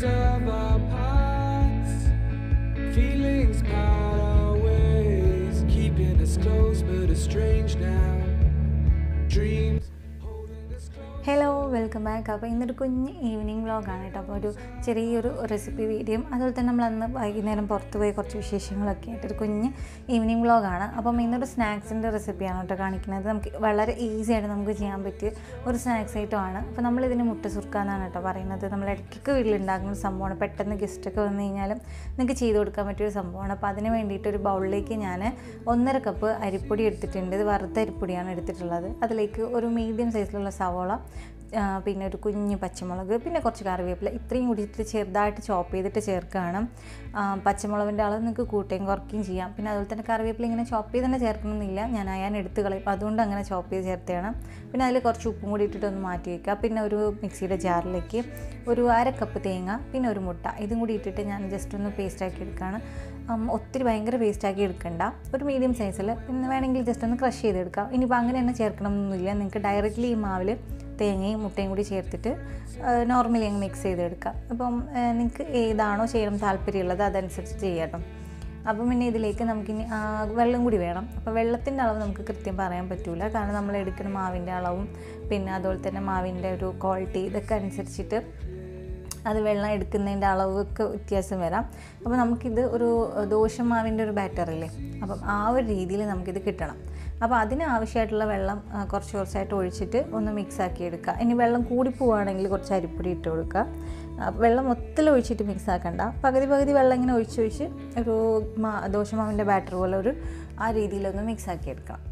of our parts. Feelings part our ways, keeping us close but estranged now. Dreams holding us close. Hello welcome back അപ്പോൾ ഇന്നൊരു കുഞ്ഞ് evening വ്ളോഗാണ് കേട്ടോ അപ്പോൾ ഒരു ചെറിയൊരു റെസിപ്പി വീഡിയോയും അതുപോലെ തന്നെ നമ്മൾ അന്ന് വൈകുന്നേരം പുറത്ത് പോയി കുറച്ച് വിശേഷങ്ങളൊക്കെ ആയിട്ട് ഒരു കുഞ്ഞ് ഈവനിങ് വ്ളോഗാണ് അപ്പം ഇന്നൊരു സ്നാക്സിൻ്റെ റെസിപ്പിയാണ് കേട്ടോ കാണിക്കുന്നത് നമുക്ക് വളരെ ഈസി ആയിട്ട് നമുക്ക് ചെയ്യാൻ പറ്റിയ ഒരു സ്നാക്സ് ഐറ്റമാണ് അപ്പോൾ നമ്മളിതിന് മുട്ട സുർക്ക എന്നാണ് കേട്ടോ പറയുന്നത് നമ്മൾ ഇടയ്ക്കൊക്കെ വീട്ടിലുണ്ടാക്കുന്ന ഒരു സംഭവമാണ് പെട്ടെന്ന് ഗസ്റ്റൊക്കെ വന്നു കഴിഞ്ഞാലും നിങ്ങൾക്ക് ചെയ്ത് കൊടുക്കാൻ പറ്റിയൊരു സംഭവമാണ് അപ്പോൾ അതിന് വേണ്ടിയിട്ട് ഒരു ബൗളിലേക്ക് ഞാൻ ഒന്നര കപ്പ് അരിപ്പൊടി എടുത്തിട്ടുണ്ട് ഇത് വറുത്ത അരിപ്പൊടിയാണ് എടുത്തിട്ടുള്ളത് അതിലേക്ക് ഒരു മീഡിയം സൈസിലുള്ള സവോള ആ, പിന്നെ ഒരു കുഞ്ഞ് പച്ചമുളക് പിന്നെ കുറച്ച് കറിവേപ്പില ഇത്രയും കൂടിയിട്ട് ചെറുതായിട്ട് ചോപ്പ് ചെയ്തിട്ട് ചേർക്കുകയാണ് ആ, പച്ചമുളകിൻ്റെ അളവ് നിങ്ങൾക്ക് കൂട്ടുകയും കുറയ്ക്കുകയും ചെയ്യാം പിന്നെ അതുപോലെ തന്നെ കറിവേപ്പില ഇങ്ങനെ ചോപ്പ് ചെയ്ത് തന്നെ ചേർക്കണമെന്നില്ല ഞാൻ അയാൻ എടുത്ത് കളയും അപ്പോൾ അതുകൊണ്ട് അങ്ങനെ ചോപ്പ് ചെയ്ത് ചേർത്തതാണ് പിന്നെ അതിൽ കുറച്ച് ഉപ്പും കൂടി ഇട്ടിട്ട് ഒന്ന് മാറ്റി വയ്ക്കുക പിന്നെ ഒരു മിക്സിയുടെ ജാറിലേക്ക് ഒരു അര കപ്പ് തേങ്ങ പിന്നെ ഒരു മുട്ട ഇതും കൂടി ഇട്ടിട്ട് ഞാൻ ജസ്റ്റ് ഒന്ന് പേസ്റ്റ് ആക്കി എടുക്കുകയാണ് ഉം, ഒത്തിരി ഭയങ്കര പേസ്റ്റ് ആക്കി എടുക്കണ്ട ഒരു മീഡിയം സൈസിൽ പിന്നെ വേണമെങ്കിൽ ജസ്റ്റ് ഒന്ന് ക്രഷ് ചെയ്തെടുക്കാം ഇനിയിപ്പോൾ അങ്ങനെ തന്നെ ചേർക്കണം എന്നൊന്നുമില്ല നിങ്ങൾക്ക് ഡയറക്റ്റ്ലി ഈ മാവിൽ തേങ്ങയും മുട്ടയും കൂടി ചേർത്തിട്ട് നോർമലി അങ്ങ് മിക്സ് ചെയ്തെടുക്കാം അപ്പം നിങ്ങൾക്ക് ഏതാണോ ചെയ്യണം താല്പര്യമുള്ളത് അതനുസരിച്ച് ചെയ്യാട്ടോ അപ്പം പിന്നെ ഇതിലേക്ക് നമുക്കിനി ആ, വെള്ളം കൂടി വേണം അപ്പോൾ വെള്ളത്തിൻ്റെ അളവ് നമുക്ക് കൃത്യം പറയാൻ പറ്റില്ല കാരണം നമ്മൾ എടുക്കുന്ന മാവിൻ്റെ അളവും പിന്നെ അതുപോലെ തന്നെ മാവിൻ്റെ ഒരു ക്വാളിറ്റി ഇതൊക്കെ അനുസരിച്ചിട്ട് അത് വെള്ളം എടുക്കുന്നതിൻ്റെ അളവൊക്കെ വ്യത്യാസം വരാം അപ്പോൾ നമുക്കിത് ഒരു ദോശമാവിൻ്റെ ഒരു ബാറ്റർ ഇല്ലേ അപ്പം ആ ഒരു രീതിയിൽ നമുക്കിത് കിട്ടണം അപ്പോൾ അതിന് ആവശ്യമായിട്ടുള്ള വെള്ളം ആ, കുറച്ച് കുറച്ചായിട്ട് ഒഴിച്ചിട്ട് ഒന്ന് മിക്സ് ആക്കി എടുക്കുക ഇനി വെള്ളം കൂടി പോവുകയാണെങ്കിൽ കുറച്ച് അരിപ്പൊടി ഇട്ട് കൊടുക്കുക ആ, വെള്ളം മൊത്തത്തിൽ ഒഴിച്ചിട്ട് മിക്സ് ആക്കണ്ട പകുതി പകുതി വെള്ളം ഇങ്ങനെ ഒഴിച്ചൊഴിച്ച് ഒരു മാ ദോശമാവിൻ്റെ ബാറ്റർ പോലെ ഒരു ആ രീതിയിലൊന്ന് മിക്സ് ആക്കി എടുക്കണം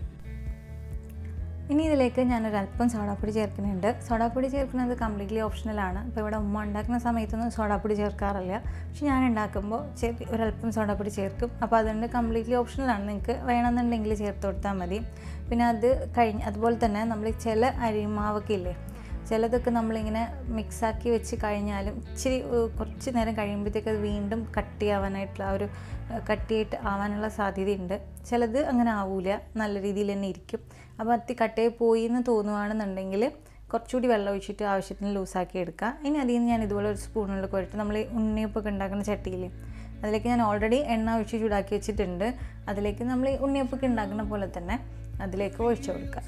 ഇനി ഇതിലേക്ക് ഞാനൊരു അല്പം സോഡാപ്പൊടി ചേർക്കുന്നുണ്ട് സോഡാപ്പൊടി ചേർക്കുന്നത് കംപ്ലീറ്റ്ലി ഓപ്ഷണലാണ് ഇപ്പോൾ ഇവിടെ ഉമ്മ ഉണ്ടാക്കുന്ന സമയത്തൊന്നും സോഡാപ്പൊടി ചേർക്കാറില്ല പക്ഷെ ഞാൻ ഉണ്ടാക്കുമ്പോൾ ചെറിയ ഒരല്പം സോഡാപ്പൊടി ചേർക്കും അപ്പോൾ അതുകൊണ്ട് കംപ്ലീറ്റ്ലി ഓപ്ഷണലാണ് നിങ്ങൾക്ക് വേണമെന്നുണ്ടെങ്കിൽ ചേർത്ത് കൊടുത്താൽ മതി പിന്നെ അത് കഴിഞ്ഞ് അതുപോലെ തന്നെ നമ്മൾ ചില അരിമാവൊക്കെ ഇല്ലേ ചിലതൊക്കെ നമ്മളിങ്ങനെ മിക്സാക്കി വെച്ച് കഴിഞ്ഞാലും ഇച്ചിരി ഏഹ്, കുറച്ച് നേരം കഴിയുമ്പോഴത്തേക്ക് അത് വീണ്ടും കട്ടിയാവാനായിട്ടുള്ള ആ ഒരു ഏഹ്, കട്ടിയായിട്ട് ആവാനുള്ള സാധ്യതയുണ്ട് ചിലത് അങ്ങനെ ആവൂല നല്ല രീതിയിൽ തന്നെ ഇരിക്കും അപ്പോൾ അത്തി കട്ടയെ പോയി എന്ന് തോന്നുവാണെന്നുണ്ടെങ്കിൽ കുറച്ചുകൂടി വെള്ളം ഒഴിച്ചിട്ട് ആവശ്യത്തിന് ലൂസാക്കി എടുക്കുക ഇനി അതിൽ നിന്ന് ഞാൻ ഇതുപോലെ ഒരു സ്പൂണിൽ കുഴട്ട് നമ്മൾ ഈ ഉണ്ണിയപ്പൊക്കെ ഉണ്ടാക്കുന്ന ചട്ടിയിൽ അതിലേക്ക് ഞാൻ ഓൾറെഡി എണ്ണ ഒഴിച്ച് ചൂടാക്കി വെച്ചിട്ടുണ്ട് അതിലേക്ക് നമ്മൾ ഈ ഉണ്ണിയപ്പൊക്കെ ഉണ്ടാക്കുന്ന പോലെ തന്നെ അതിലേക്ക് ഒഴിച്ചു കൊടുക്കുക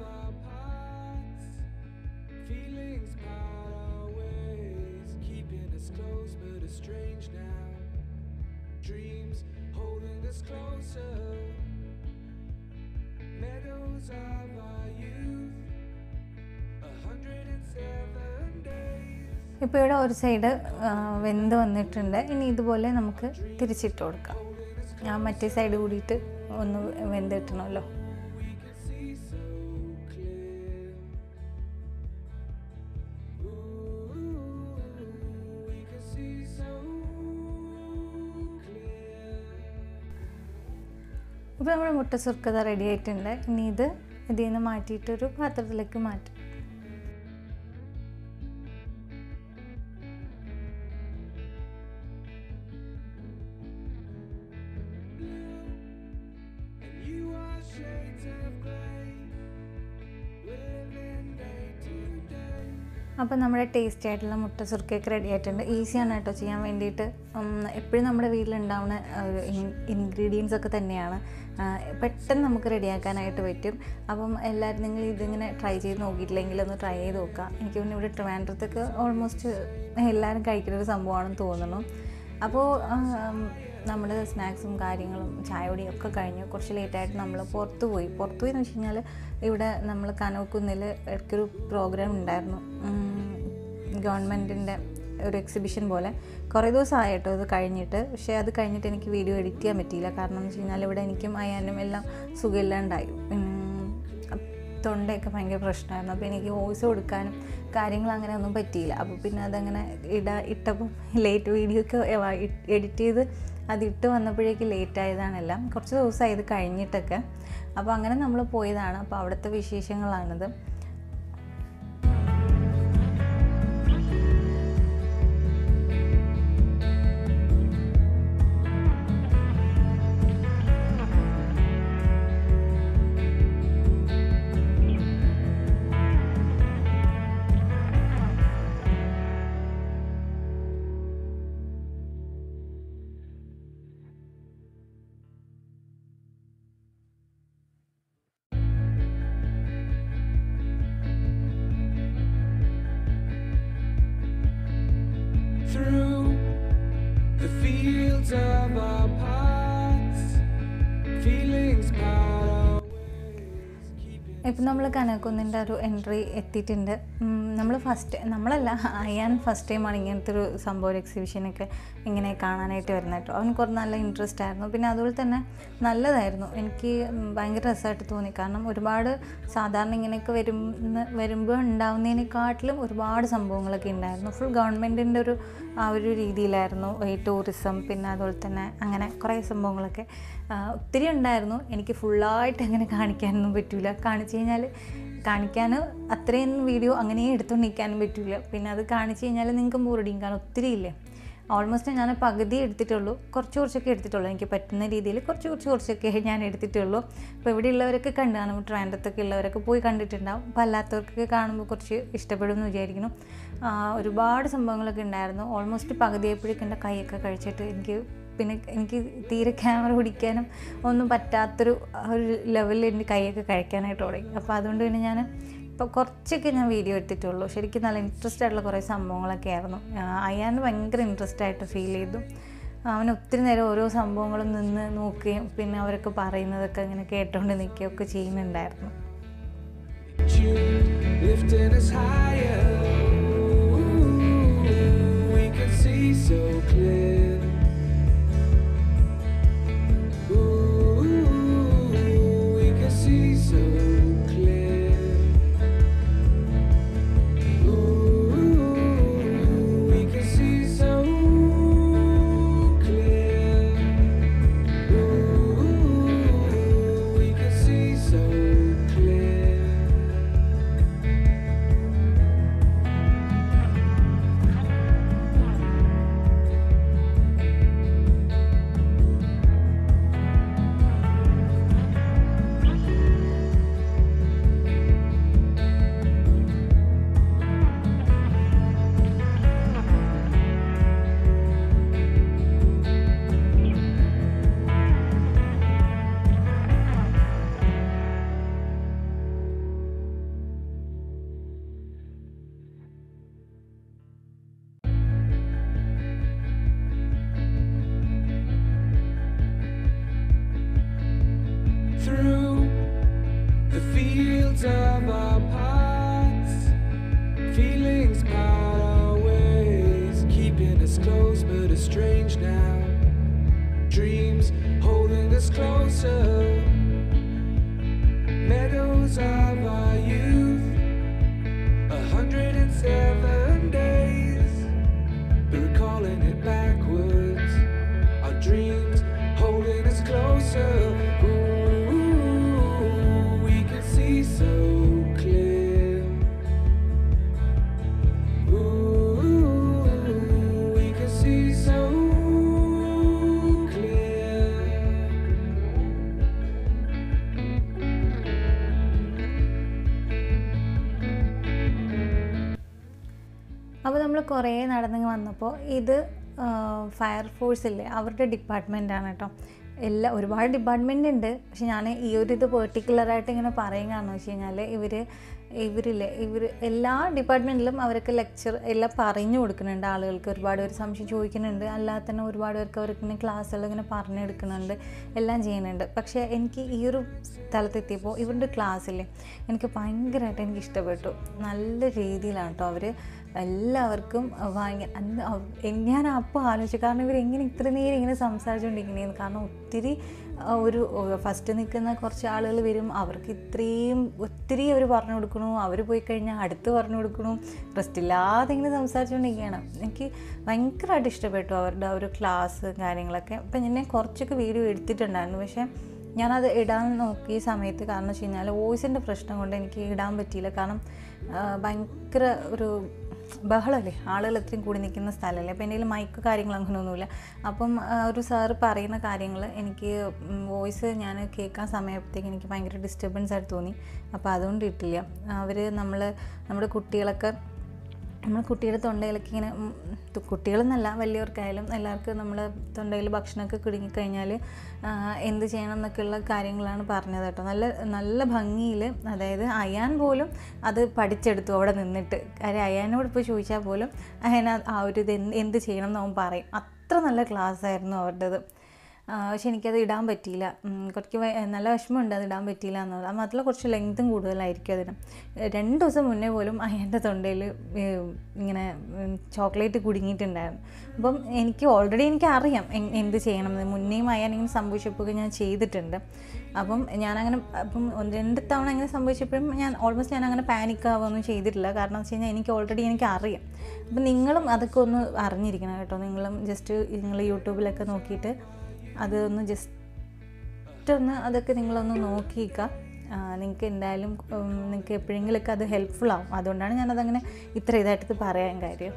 Feelings part our ways, keeping us close but estranged now. Dreams holding us closer. Meadows of our youth, a hundred and seven days. ഇപ്പോൾ ഇവിടെ ഒരു സൈഡ് വെന്ത് വന്നിട്ടുണ്ട് ഇനി ഇതുപോലെ നമുക്ക് തിരിച്ചിട്ട് കൊടുക്കാം ആ മറ്റേ സൈഡ് കൂടിയിട്ട് ഒന്ന് വെന്ത് കിട്ടണമല്ലോ We can see so clear. Ooh, we can see so clear. ഇപ്പോൾ നമ്മുടെ മുട്ട സുർക്കത റെഡി ആയിട്ടുണ്ട് ഇനി ഇത് ഇതിൽ നിന്ന് മാറ്റിയിട്ടൊരു പാത്രത്തിലേക്ക് മാറ്റും And you are shades of grey, living day to day. അപ്പോൾ നമ്മുടെ ടേസ്റ്റി ആയിട്ടുള്ള മുട്ട സുർക്കയൊക്കെ റെഡി ആയിട്ടുണ്ട് ഈസിയാണ് കേട്ടോ ചെയ്യാൻ വേണ്ടിയിട്ട് എപ്പോഴും നമ്മുടെ വീട്ടിലുണ്ടാവുന്ന ഇൻഗ്രീഡിയൻസ് ഒക്കെ തന്നെയാണ് ആ, പെട്ടെന്ന് നമുക്ക് റെഡിയാക്കാനായിട്ട് പറ്റും അപ്പം എല്ലാവരും നിങ്ങൾ ഇതിങ്ങനെ ട്രൈ ചെയ്ത് നോക്കിയിട്ടില്ലെങ്കിൽ ഒന്ന് ട്രൈ ചെയ്ത് നോക്കുക എനിക്ക് പിന്നെ ഇവിടെ ട്രിവാൻഡ്രത്തൊക്കെ ഓൾമോസ്റ്റ് എല്ലാവരും കഴിക്കുന്ന ഒരു സംഭവമാണെന്ന് തോന്നുന്നു അപ്പോൾ നമ്മൾ സ്നാക്സും കാര്യങ്ങളും ചായയോടെയും ഒക്കെ കഴിഞ്ഞു കുറച്ച് ലേറ്റായിട്ട് നമ്മൾ പുറത്ത് പോയി പുറത്ത് പോയി എന്ന് വെച്ച് കഴിഞ്ഞാൽ ഇവിടെ നമ്മൾ കനോക്കുന്നിൽ ഇടയ്ക്കൊരു പ്രോഗ്രാം ഉണ്ടായിരുന്നു ഗവൺമെൻറ്റിൻ്റെ ഒരു എക്സിബിഷൻ പോലെ കുറേ ദിവസമായി കേട്ടോ ഇത് കഴിഞ്ഞിട്ട് പക്ഷേ അത് കഴിഞ്ഞിട്ട് എനിക്ക് വീഡിയോ എഡിറ്റ് ചെയ്യാൻ പറ്റിയില്ല കാരണം എന്ന് വെച്ച് കഴിഞ്ഞാൽ ഇവിടെ എനിക്കും അയാനും എല്ലാം സുഖമില്ലാണ്ടായി ഉം, തൊണ്ടയൊക്കെ ഭയങ്കര പ്രശ്നമായിരുന്നു അപ്പോൾ എനിക്ക് വോയിസ് കൊടുക്കാനും കാര്യങ്ങൾ അങ്ങനെ ഒന്നും പറ്റിയില്ല അപ്പോൾ പിന്നെ അതങ്ങനെ ഇടാ ഇട്ടപ്പം ലേറ്റ് വീഡിയോ ഒക്കെ എഡിറ്റ് ചെയ്ത് അത് ഇട്ട് വന്നപ്പോഴേക്ക് ലേറ്റ് ആയതാണെല്ലാം കുറച്ച് ദിവസമായി ഇത് കഴിഞ്ഞിട്ടൊക്കെ അപ്പോൾ അങ്ങനെ നമ്മൾ പോയതാണ് അപ്പോൾ അവിടുത്തെ വിശേഷങ്ങളാണിത് Feelings piled always. Keeping ഇപ്പം നമ്മൾ കനകുന്നിൻ്റെ ഒരു എൻട്രി എത്തിയിട്ടുണ്ട് നമ്മൾ ഫസ്റ്റ് നമ്മളല്ല അയാൻ ഫസ്റ്റ് ടൈമാണ് ഇങ്ങനത്തെ ഒരു സംഭവം ഒരു എക്സിബിഷനൊക്കെ ഇങ്ങനെ കാണാനായിട്ട് വരുന്നത് കേട്ടോ അവന് കുറച്ച് നല്ല ഇൻട്രസ്റ്റ് ആയിരുന്നു പിന്നെ അതുപോലെ തന്നെ നല്ലതായിരുന്നു എനിക്ക് ഉം, ഭയങ്കര രസമായിട്ട് തോന്നി കാരണം ഒരുപാട് സാധാരണ ഇങ്ങനെയൊക്കെ വരുന്ന വരുമ്പോൾ ഉണ്ടാവുന്നതിനെക്കാട്ടിലും ഒരുപാട് സംഭവങ്ങളൊക്കെ ഉണ്ടായിരുന്നു ഫുൾ ഗവൺമെൻറ്റിൻ്റെ ഒരു ആ ഒരു രീതിയിലായിരുന്നു ഈ ടൂറിസം പിന്നെ അതുപോലെ തന്നെ അങ്ങനെ കുറേ സംഭവങ്ങളൊക്കെ ആ, ഒത്തിരി ഉണ്ടായിരുന്നു എനിക്ക് ഫുള്ളായിട്ട് അങ്ങനെ കാണിക്കാനൊന്നും പറ്റില്ല കാണിച്ചു കഴിഞ്ഞാൽ കാണിക്കാൻ അത്രയും വീഡിയോ അങ്ങനെ എടുത്തുകൊണ്ടിരിക്കാനും പറ്റില്ല പിന്നെ അത് കാണിച്ചു കഴിഞ്ഞാൽ നിങ്ങൾക്ക് ബോറടിയും കാരണം ഒത്തിരി ഇല്ലേ ഓൾമോസ്റ്റ് ഞാൻ പകുതി എടുത്തിട്ടുള്ളൂ കുറച്ച് കുറച്ചൊക്കെ എടുത്തിട്ടുള്ളൂ എനിക്ക് പറ്റുന്ന രീതിയിൽ കുറച്ച് കുറച്ച് കുറച്ചൊക്കെ ഞാൻ എടുത്തിട്ടുള്ളൂ അപ്പോൾ ഇവിടെ ഉള്ളവരൊക്കെ കണ്ടു കാണും ട്രാൻഡത്തൊക്കെ ഉള്ളവരൊക്കെ പോയി കണ്ടിട്ടുണ്ടാവും അപ്പോൾ അല്ലാത്തവർക്കൊക്കെ കാണുമ്പോൾ കുറച്ച് ഇഷ്ടപ്പെടുമെന്ന് വിചാരിക്കുന്നു ആ, ഒരുപാട് സംഭവങ്ങളൊക്കെ ഉണ്ടായിരുന്നു ഓൾമോസ്റ്റ് പകുതിയപ്പോഴേക്കും എൻ്റെ കൈയൊക്കെ കഴിച്ചിട്ട് എനിക്ക് പിന്നെ എനിക്ക് തീരെ ക്യാമറ പിടിക്കാനും ഒന്നും പറ്റാത്തൊരു ആ ഒരു ലെവലിൽ എൻ്റെ കൈയൊക്കെ കഴിക്കാനായിട്ട് തുടങ്ങി അപ്പോൾ അതുകൊണ്ട് പിന്നെ ഞാൻ ഇപ്പോൾ കുറച്ചൊക്കെ ഞാൻ വീഡിയോ എടുത്തിട്ടുള്ളൂ ശരിക്കും നല്ല ഇൻട്രസ്റ്റ് ആയിട്ടുള്ള കുറേ സംഭവങ്ങളൊക്കെ ആയിരുന്നു അയാന് ഭയങ്കര ഇൻട്രസ്റ്റ് ആയിട്ട് ഫീൽ ചെയ്തു അവൻ ഒത്തിരി നേരം ഓരോ സംഭവങ്ങളും നിന്ന് നോക്കുകയും പിന്നെ അവരൊക്കെ പറയുന്നതൊക്കെ ഇങ്ങനെ കേട്ടോണ്ട് നിൽക്കുകയൊക്കെ ചെയ്യുന്നുണ്ടായിരുന്നു June, lifting us higher. We can see so clear. Ooh, we can see so clear. Ooh, we can see so clear. Ooh, we can see so clear. through the fields of our paths. Feelings part our ways, keeping us close but estranged now. Dreams holding us closer. Meadows of our youth, a hundred and seven days. But recalling it backwards, our dreams holding us closer. Ooh, we can see so clear. Ooh, we can see so clear. അപ്പോൾ നമ്മൾ കുറേ നടന്നിങ്ങ് വന്നപ്പോൾ ഇത് fire force ഇല്ലേ അവരുടെ ഡിപ്പാർട്ട്മെൻറ്റാണ് കേട്ടോ എല്ലാ ഒരുപാട് ഡിപ്പാർട്ട്മെൻ്റ് ഉണ്ട് പക്ഷെ ഞാൻ ഈ ഒരു ഇത് പെർട്ടിക്കുലറായിട്ട് ഇങ്ങനെ പറയുകയാണെന്ന് വെച്ച് കഴിഞ്ഞാൽ ഇവർ ഇവരില്ലേ ഇവർ എല്ലാ ഡിപ്പാർട്ട്മെൻറ്റിലും അവർക്ക് ലെക്ചർ എല്ലാം പറഞ്ഞു കൊടുക്കുന്നുണ്ട് ആളുകൾക്ക് ഒരുപാട് പേര് സംശയം ചോദിക്കുന്നുണ്ട് അല്ലാതെ തന്നെ ഒരുപാട് പേർക്ക് അവർക്ക് ഇങ്ങനെ ക്ലാസ്സുകൾ ഇങ്ങനെ പറഞ്ഞെടുക്കുന്നുണ്ട് എല്ലാം ചെയ്യുന്നുണ്ട് പക്ഷേ എനിക്ക് ഈ ഒരു സ്ഥലത്തെത്തിയപ്പോൾ ഇവരുടെ ക്ലാസ്സില്ലേ എനിക്ക് ഭയങ്കരമായിട്ട് എനിക്ക് ഇഷ്ടപ്പെട്ടു നല്ല രീതിയിലാണ് കേട്ടോ അവർ എല്ലാവർക്കും ഭയങ്കര അന്ന് അവ- ഞാൻ അപ്പോൾ ആലോചിച്ചു കാരണം ഇവർ എങ്ങനെ ഇത്ര നേരം ഇങ്ങനെ സംസാരിച്ചുകൊണ്ടിരിക്കണേന്ന് കാരണം ഒത്തിരി ആ, ഒരു ഫസ്റ്റ് നിൽക്കുന്ന കുറച്ച് ആളുകൾ വരും അവർക്ക് ഇത്രയും ഒത്തിരി അവർ പറഞ്ഞു കൊടുക്കണു അവർ പോയി കഴിഞ്ഞാൽ അടുത്ത് പറഞ്ഞു കൊടുക്കണു റെസ്റ്റ് ഇല്ലാതെ ഇങ്ങനെ സംസാരിച്ചുകൊണ്ടിരിക്കുകയാണ് എനിക്ക് ഭയങ്കരമായിട്ട് ഇഷ്ടപ്പെട്ടു അവരുടെ ആ ഒരു ക്ലാസ് കാര്യങ്ങളൊക്കെ അപ്പം ഞാൻ കുറച്ചൊക്കെ വീഡിയോ എടുത്തിട്ടുണ്ടായിരുന്നു പക്ഷേ ഞാനത് ഇടാൻ നോക്കിയ സമയത്ത് കാരണം വെച്ച് കഴിഞ്ഞാൽ വോയിസിൻ്റെ പ്രശ്നം കൊണ്ട് എനിക്ക് ഇടാൻ പറ്റിയില്ല കാരണം ആ, ഭയങ്കര ഒരു ബഹളമല്ലേ ആളുകൾ ഇത്രയും കൂടി നിൽക്കുന്ന സ്ഥലമല്ലേ അപ്പോൾ എൻ്റെ മൈക്ക് കാര്യങ്ങൾ അങ്ങനെയൊന്നുമില്ല അപ്പം ആ, ഒരു സാറ് പറയുന്ന കാര്യങ്ങൾ എനിക്ക് വോയിസ് ഞാൻ കേൾക്കാൻ സമയത്തേക്ക് എനിക്ക് ഭയങ്കര ഡിസ്റ്റർബൻസ് ആയിട്ട് തോന്നി അപ്പോൾ അതുകൊണ്ട് ഇട്ടില്ല അവർ നമ്മൾ നമ്മുടെ കുട്ടികളൊക്കെ നമ്മൾ കുട്ടിയുടെ തൊണ്ടയിലൊക്കെ ഇങ്ങനെ ഉം, തു- കുട്ടികളെന്നല്ല വലിയവർക്കായാലും എല്ലാവർക്കും നമ്മൾ തൊണ്ടയിൽ ഭക്ഷണമൊക്കെ കുടുങ്ങിക്കഴിഞ്ഞാൽ ആ, എന്ത് ചെയ്യണം എന്നൊക്കെയുള്ള കാര്യങ്ങളാണ് പറഞ്ഞത് കേട്ടോ നല്ല നല്ല ഭംഗിയിൽ അതായത് അയാൻ പോലും അത് പഠിച്ചെടുത്തു അവിടെ നിന്നിട്ട് കാര്യം അയാനോട് ഇപ്പോൾ ചോദിച്ചാൽ പോലും അയാൻ ആ- ആ ഒരു ഇത് എന്ത് എന്ത് ചെയ്യണം എന്ന് അവൻ പറയും അത്ര നല്ല ക്ലാസ് ആയിരുന്നു അവരുടേത് ആ, പക്ഷെ എനിക്കത് ഇടാൻ പറ്റിയില്ല ഉം, കുറച്ച് വെ- നല്ല വിഷമമുണ്ട് അത് ഇടാൻ പറ്റിയില്ല എന്നുള്ളത് അത് മാത്രമല്ല കുറച്ച് ലെങ്തും കൂടുതലായിരിക്കും അതിന് രണ്ട് ദിവസം മുന്നേ പോലും എൻ്റെ തൊണ്ടയിൽ ഇങ്ങനെ ചോക്ലേറ്റ് കുടുങ്ങിയിട്ടുണ്ടായിരുന്നു അപ്പം എനിക്ക് ഓൾറെഡി എനിക്ക് അറിയാം എങ്- എന്ത് ചെയ്യണം എന്ന് മുന്നേയും അയാൻ ഇങ്ങനെ സംഭവിച്ചപ്പോൾ ഞാൻ ചെയ്തിട്ടുണ്ട് അപ്പം ഞാനങ്ങനെ അപ്പം ഒന്ന് രണ്ട് തവണ അങ്ങനെ സംഭവിച്ചപ്പോഴും ഞാൻ ഓൾമോസ്റ്റ് ഞാൻ അങ്ങനെ പാനിക് ആവുകയൊന്നും ചെയ്തിട്ടില്ല കാരണം എന്ന് വെച്ച് കഴിഞ്ഞാൽ എനിക്ക് ഓൾറെഡി എനിക്ക് അറിയാം അപ്പം നിങ്ങളും അതൊക്കെ ഒന്ന് അറിഞ്ഞിരിക്കണം കേട്ടോ നിങ്ങളും ജസ്റ്റ് നിങ്ങൾ യൂട്യൂബിലൊക്കെ നോക്കിയിട്ട് അത് ഒന്ന് ജസ്റ്റ് ഒന്ന് അതൊക്കെ നിങ്ങളൊന്ന് നോക്കിയേക്കുക നിങ്ങൾക്ക് എന്തായാലും നിങ്ങൾക്ക് എപ്പോഴെങ്കിലുമൊക്കെ അത് ഹെൽപ്ഫുൾ ആവും അതുകൊണ്ടാണ് ഞാനതങ്ങനെ ഇത്ര ഇതായിട്ട് പറയാൻ കാര്യം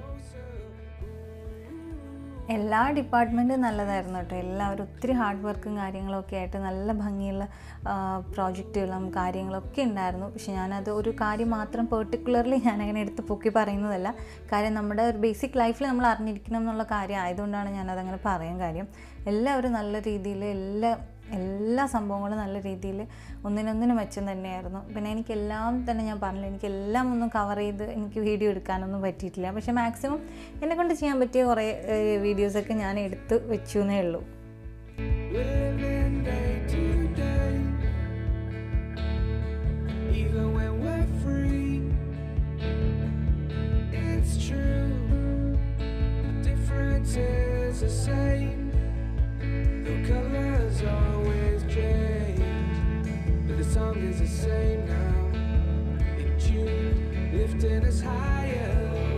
എല്ലാ ഡിപ്പാർട്ട്മെൻറ്റും നല്ലതായിരുന്നു കേട്ടോ എല്ലാവരും ഒത്തിരി ഹാർഡ് വർക്കും കാര്യങ്ങളൊക്കെ ആയിട്ട് നല്ല ഭംഗിയുള്ള പ്രോജക്റ്റുകളും കാര്യങ്ങളൊക്കെ ഉണ്ടായിരുന്നു പക്ഷെ ഞാനത് ഒരു കാര്യം മാത്രം പെർട്ടിക്കുലർലി ഞാനങ്ങനെ എടുത്ത് പൊക്കി പറയുന്നതല്ല കാര്യം നമ്മുടെ ഒരു ബേസിക് ലൈഫിൽ നമ്മൾ അറിഞ്ഞിരിക്കണം എന്നുള്ള കാര്യം ആയതുകൊണ്ടാണ് ഞാനതങ്ങനെ പറയാൻ കാര്യം എല്ലാവരും നല്ല രീതിയിൽ എല്ലാ എല്ലാ സംഭവങ്ങളും നല്ല രീതിയിൽ ഒന്നിനൊന്നിനും മെച്ചം തന്നെയായിരുന്നു പിന്നെ എനിക്കെല്ലാം തന്നെ ഞാൻ പറഞ്ഞില്ല എനിക്കെല്ലാം ഒന്നും കവർ ചെയ്ത് എനിക്ക് വീഡിയോ എടുക്കാനൊന്നും പറ്റിയിട്ടില്ല പക്ഷേ മാക്സിമം എന്നെ കൊണ്ട് ചെയ്യാൻ പറ്റിയ കുറേ വീഡിയോസൊക്കെ ഞാൻ എടുത്ത് വെച്ചു എന്നേ ഉള്ളൂ Living day to day, even when we're free. It's true, difference is the same. The colors always change, but the song is the same now. In June, lifting us higher.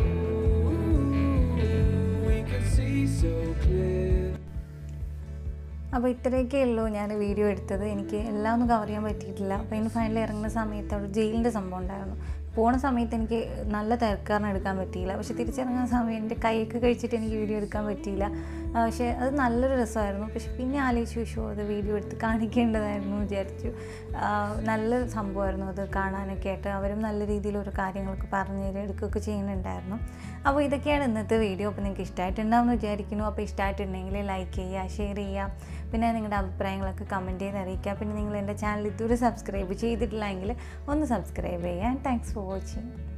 We can see so clear. അപ്പോൾ ഇത്രയൊക്കെ ഉള്ളൂ ഞാൻ video എടുത്തത് എനിക്ക് എല്ലാം ഒന്നും cover ചെയ്യാൻ പറ്റിയിട്ടില്ല അപ്പോൾ ഇന്ന് ഫൈനലി ഇറങ്ങുന്ന സമയത്ത് അവിടെ ജയിലിൻ്റെ സംഭവം ഉണ്ടായിരുന്നു പോണ സമയത്ത് എനിക്ക് നല്ല തിരക്കാരണം എടുക്കാൻ പറ്റിയില്ല പക്ഷെ തിരിച്ചിറങ്ങുന്ന സമയം എൻ്റെ കൈയൊക്കെ കഴിച്ചിട്ട് എനിക്ക് വീഡിയോ എടുക്കാൻ പറ്റിയില്ല ആ, പക്ഷേ അത് നല്ലൊരു രസമായിരുന്നു പക്ഷെ പിന്നെ ആലോചിച്ചു വിഷു അത് വീഡിയോ എടുത്ത് കാണിക്കേണ്ടതായിരുന്നു എന്ന് വിചാരിച്ചു ആ, നല്ലൊരു സംഭവമായിരുന്നു അത് കാണാനൊക്കെ ആയിട്ട് അവരും നല്ല രീതിയിൽ ഓരോ കാര്യങ്ങളൊക്കെ പറഞ്ഞു തരും എടുക്കുകയൊക്കെ ചെയ്യുന്നുണ്ടായിരുന്നു അപ്പോൾ ഇതൊക്കെയാണ് ഇന്നത്തെ വീഡിയോ അപ്പോൾ നിങ്ങൾക്ക് ഇഷ്ടമായിട്ടുണ്ടാവും എന്ന് വിചാരിക്കുന്നു അപ്പോൾ ഇഷ്ടമായിട്ടുണ്ടെങ്കിൽ ലൈക്ക് ചെയ്യുക ഷെയർ ചെയ്യുക പിന്നെ നിങ്ങളുടെ അഭിപ്രായങ്ങളൊക്കെ കമൻറ്റ് ചെയ്ത് അറിയിക്കുക പിന്നെ നിങ്ങൾ എൻ്റെ ചാനൽ ഇതുവരെ സബ്സ്ക്രൈബ് ചെയ്തിട്ടില്ലെങ്കിൽ ഒന്ന് സബ്സ്ക്രൈബ് ചെയ്യുക താങ്ക്സ് ഫോർ വാച്ചിങ്